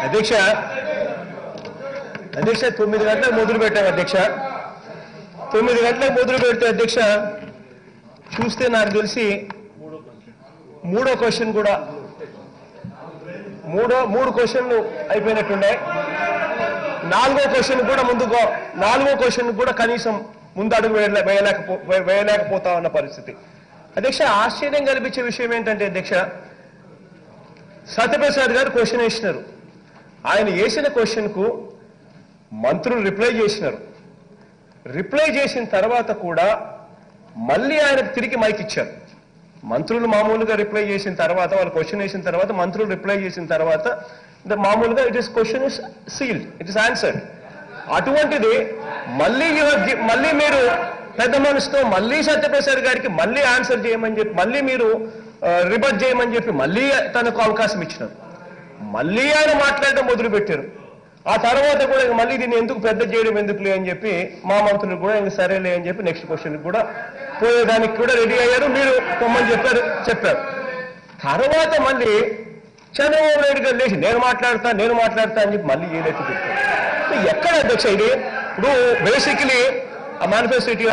అధ్యక్ష అధ్యక్ష తొమ్మిది గంటలకు మొదలు పెట్టాం అధ్యక్ష తొమ్మిది గంటలకు మొదలు పెడితే అధ్యక్ష చూస్తే నాకు తెలిసి మూడో క్వశ్చన్ కూడా మూడో మూడు క్వశ్చన్లు అయిపోయినట్టున్నాయి నాలుగో క్వశ్చన్ కూడా ముందుకో నాలుగో క్వశ్చన్ కూడా కనీసం ముందు అడుగు వేయలే- వేయలేకపో వే- వేయలేకపోతా ఉన్న పరిస్థితి అధ్యక్ష ఆశ్చర్యం కల్పించే విషయం ఏంటంటే అధ్యక్ష సత్యప్రసాద్ గారు క్వశ్చన్ వేసినారు ఆయన వేసిన క్వశ్చన్కు మంత్రులు రిప్లై చేసినారు రిప్లై చేసిన తర్వాత కూడా మళ్ళీ ఆయనకు తిరిగి మైక్ ఇచ్చారు మంత్రులు మామూలుగా రిప్లై చేసిన తర్వాత వాళ్ళు క్వశ్చన్ వేసిన తర్వాత మంత్రులు రిప్లై చేసిన తర్వాత ద- మామూలుగా it is question is sealed it is answered అటువంటిది మళ్ళీ you have gi- మళ్ళీ మీరు పెద్ద మనసుతో మళ్ళీ సత్యప్రసాద్ గారికి మళ్ళీ ఆన్సర్ చేయమని చెప్పి మళ్ళీ మీరు రిబట్ చేయమని చెప్పి మళ్ళీ తనకు అవకాశం ఇచ్చినారు మళ్ళీ ఆయన మాట్లాడడం మొదలు పెట్టారు ఆ తర్వాత కూడా ఇంక మళ్ళీ దీన్ని ఎందుకు పెద్ద చేయడం ఎందుకులే అని చెప్పి మా మంత్రులు కూడా ఇంక సరేలే అని చెప్పి నెక్స్ట్ క్వశ్చన్ కూడా పోయేదానికి కూడా రెడీ అయ్యారు మీరు పొమ్మని చెప్పారు చెప్పారు తర్వాత మళ్ళీ చంద్రబాబు నాయుడు గారు లేచి నేను మాట్లాడతా నేను మాట్లాడతా అని చెప్పి మళ్ళీ ఏదైతే పెట్టారు ఎక్కడ అధ్యక్ష ఇది ఇప్పుడు బేసిక్లీ ఆ మేనిఫెస్టో ఇటీ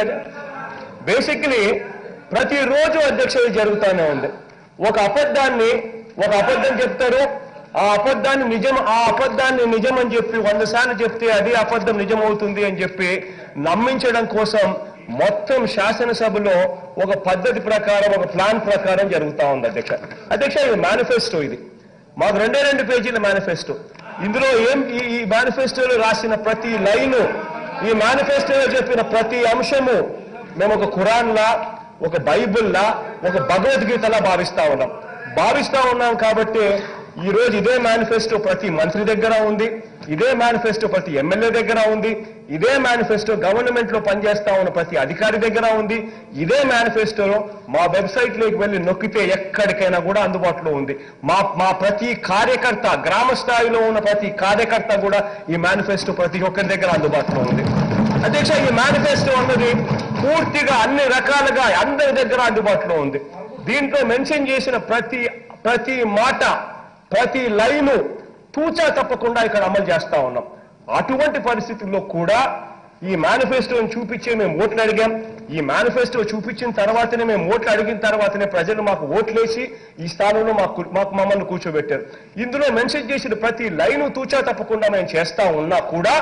బేసిక్లీ ప్రతిరోజు అధ్యక్ష ఇది జరుగుతూనే ఉంది ఒక అబద్ధాన్ని ఒక అబద్ధం చెప్తారు ఆ అబద్ధాన్ని నిజం ఆ అబద్ధాన్ని నిజం అని చెప్పి వంద సార్లు చెప్తే అది అబద్ధం నిజం అవుతుంది అని చెప్పి నమ్మించడం కోసం మొత్తం శాసనసభలో ఒక పద్ధతి ప్రకారం ఒక ప్లాన్ ప్రకారం జరుగుతా ఉంది అధ్యక్ష అధ్యక్ష ఇది మేనిఫెస్టో ఇది మాకు రెండే రెండు పేజీల మేనిఫెస్టో ఇందులో ఏం ఈ ఈ మేనిఫెస్టోలో రాసిన ప్రతి లైను ఈ మేనిఫెస్టోలో చెప్పిన ప్రతి అంశము మేము ఒక ఖురాన్లా ఒక బైబిల్లా ఒక భగవద్గీతలా భావిస్తా ఉన్నాం భావిస్తా ఉన్నాం కాబట్టి ఈ రోజు ఇదే మేనిఫెస్టో ప్రతి మంత్రి దగ్గర ఉంది ఇదే మేనిఫెస్టో ప్రతి ఎమ్మెల్యే దగ్గర ఉంది ఇదే మేనిఫెస్టో గవర్నమెంట్ లో పనిచేస్తా ఉన్న ప్రతి అధికారి దగ్గర ఉంది ఇదే మేనిఫెస్టోలో మా వెబ్సైట్ లోకి వెళ్ళి నొక్కితే ఎక్కడికైనా కూడా అందుబాటులో ఉంది మా మా ప్రతి కార్యకర్త గ్రామ స్థాయిలో ఉన్న ప్రతి కార్యకర్త కూడా ఈ మేనిఫెస్టో ప్రతి ఒక్కరి దగ్గర అందుబాటులో ఉంది అధ్యక్ష ఈ మేనిఫెస్టో అన్నది పూర్తిగా అన్ని రకాలుగా అందరి దగ్గర అందుబాటులో ఉంది దీంట్లో మెన్షన్ చేసిన ప్రతి ప్రతి మాట ప్రతి లైను తూచా తప్పకుండా ఇక్కడ అమలు చేస్తా ఉన్నాం అటువంటి పరిస్థితుల్లో కూడా ఈ మేనిఫెస్టోని చూపించే మేము ఓట్లు అడిగాం ఈ మేనిఫెస్టో చూపించిన తర్వాతనే మేము ఓట్లు అడిగిన తర్వాతనే ప్రజలు మాకు ఓట్లేసి ఈ స్థానంలో మాకు మాకు మమ్మల్ని కూర్చోబెట్టారు ఇందులో మెన్షన్ చేసిన ప్రతి లైను తూచా తప్పకుండా మేము చేస్తా ఉన్నా కూడా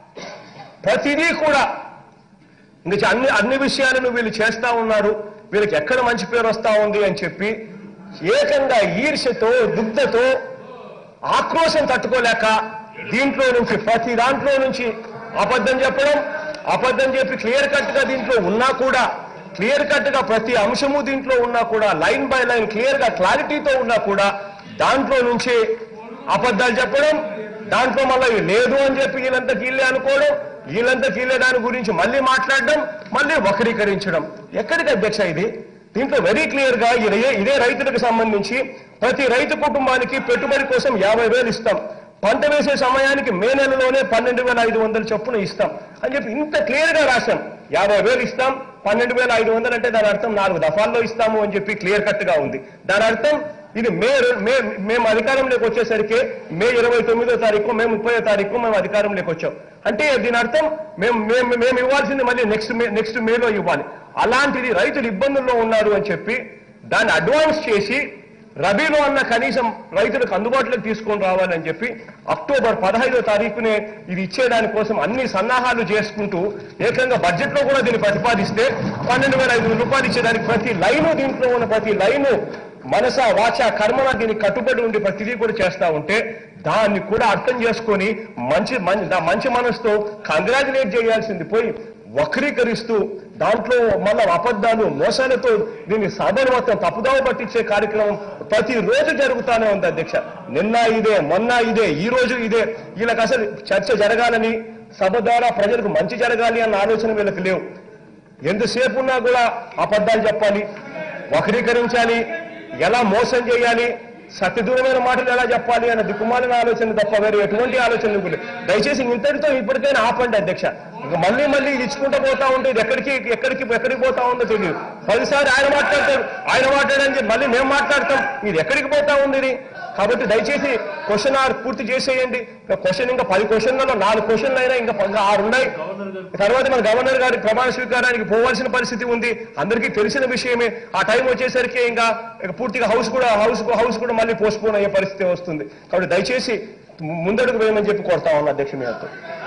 ప్రతిదీ కూడా ఇంకా అన్ని అన్ని విషయాలను వీళ్ళు చేస్తా ఉన్నారు వీళ్ళకి ఎక్కడ మంచి పేరు వస్తా ఉంది అని చెప్పి ఏకంగా ఈర్ష్యతో దుగ్ధతో ఆక్రోశం తట్టుకోలేక దీంట్లో నుంచి ప్రతి దాంట్లో నుంచి అబద్ధం చెప్పడం అబద్ధం చెప్పి క్లియర్ కట్ గా దీంట్లో ఉన్నా కూడా క్లియర్ కట్ గా ప్రతి అంశము దీంట్లో ఉన్నా కూడా లైన్ బై లైన్ క్లియర్ గా క్లారిటీతో ఉన్నా కూడా దాంట్లో నుంచి అబద్ధాలు చెప్పడం దాంట్లో మళ్ళీ లేదు అని చెప్పి వీళ్ళంతా కీళ్ళే అనుకోవడం వీళ్ళంతా కీళ్ళే దాని గురించి మళ్ళీ మాట్లాడడం మళ్ళీ వక్రీకరించడం ఎక్కడికి అధ్యక్ష ఇది దీంట్లో వెరీ క్లియర్ గా ఇదే ఇదే రైతులకు సంబంధించి ప్రతి రైతు కుటుంబానికి పెట్టుబడి కోసం యాభై వేలు ఇస్తాం పంట వేసే సమయానికి మే నెలలోనే పన్నెండు వేల ఐదు వందలు చొప్పున ఇస్తాం అని చెప్పి ఇంత క్లియర్ గా రాశాం యాభై వేలు ఇస్తాం పన్నెండు వేల ఐదు వందలు అంటే దాని అర్థం నాలుగు దఫాల్లో ఇస్తాము అని చెప్పి క్లియర్ కట్ గా ఉంది దాని అర్థం ఇది మే మే మేము అధికారంలోకి వచ్చేసరికి మే ఇరవై తొమ్మిదో తారీఖు మే ముప్పై తారీఖు మేము అధికారంలోకి వచ్చాం అంటే దీని అర్థం మేము మేము మేము ఇవ్వాల్సింది మళ్ళీ నెక్స్ట్ మే నెక్స్ట్ మేలో ఇవ్వాలి అలాంటిది రైతులు ఇబ్బందుల్లో ఉన్నారు అని చెప్పి దాన్ని అడ్వాన్స్ చేసి రబీలో అన్న కనీసం రైతులకు అందుబాటులోకి తీసుకొని రావాలని చెప్పి అక్టోబర్ పదహైదో తారీఖునే ఇది ఇచ్చేదాని కోసం అన్ని సన్నాహాలు చేసుకుంటూ ఏకంగా బడ్జెట్ లో కూడా దీన్ని ప్రతిపాదిస్తే పన్నెండు వేల ఐదు వందల రూపాయలు ఇచ్చేదానికి ప్రతి లైను దీంట్లో ఉన్న ప్రతి లైను మనస వాచ కర్మన దీనికి కట్టుబడి ఉండి ప్రతిదీ కూడా చేస్తా ఉంటే దాన్ని కూడా అర్థం చేసుకొని మంచి మం- దా- మంచి మనసుతో కంగ్రాచులేట్ చేయాల్సింది పోయి వక్రీకరిస్తూ దాంట్లో మళ్ళా అబద్ధాలు మోసాలతో దీన్ని సభను మొత్తం తప్పుదావ పట్టించే కార్యక్రమం ప్రతిరోజు జరుగుతానే ఉంది అధ్యక్ష నిన్న ఇదే మొన్న ఇదే ఈ రోజు ఇదే వీళ్ళకి అసలు చర్చ జరగాలని సభ ద్వారా ప్రజలకు మంచి జరగాలి అన్న ఆలోచన వీళ్ళకి లేవు ఎంతసేపు ఉన్నా కూడా అబద్ధాలు చెప్పాలి వక్రీకరించాలి ఎలా మోసం చేయాలి సత్యదూరమైన మాటలు ఎలా చెప్పాలి అన్న దిక్కుమాలిన ఆలోచన తప్ప వేరే ఎటువంటి ఆలోచన లేదు దయచేసి ఇంతటితో ఇప్పటికైనా ఆపండి అధ్యక్ష ఇక మళ్ళీ మళ్ళీ ఇది ఇచ్చుకుంటూ పోతా ఉంటే ఇది ఎక్కడికి ఎక్కడికి ఎక్కడికి పోతా ఉందో తెలియదు పదిసారి ఆయన మాట్లాడతారు ఆయన మాట్లాడని చెప్పి మళ్ళీ మేము మాట్లాడతాం ఇది ఎక్కడికి పోతా ఉంది ఇది కాబట్టి దయచేసి క్వశ్చన్ ఆర్ పూర్తి చేసేయండి క్వశ్చన్ ఇంకా పది క్వశ్చన్లలో నాలుగు క్వశ్చన్లు అయినా ఇంకా ఇంకా ఆరు ఉన్నాయి తర్వాత మన గవర్నర్ గారి ప్రమాణ స్వీకారానికి పోవాల్సిన పరిస్థితి ఉంది అందరికీ తెలిసిన విషయమే ఆ టైం వచ్చేసరికి ఇంకా ఇక పూర్తిగా హౌస్ కూడా హౌస్ హౌస్ కూడా మళ్ళీ పోస్ట్పోన్ అయ్యే పరిస్థితి వస్తుంది కాబట్టి దయచేసి ముందడుగు వేయమని చెప్పి కోరుతా ఉన్నా అధ్యక్ష మీతో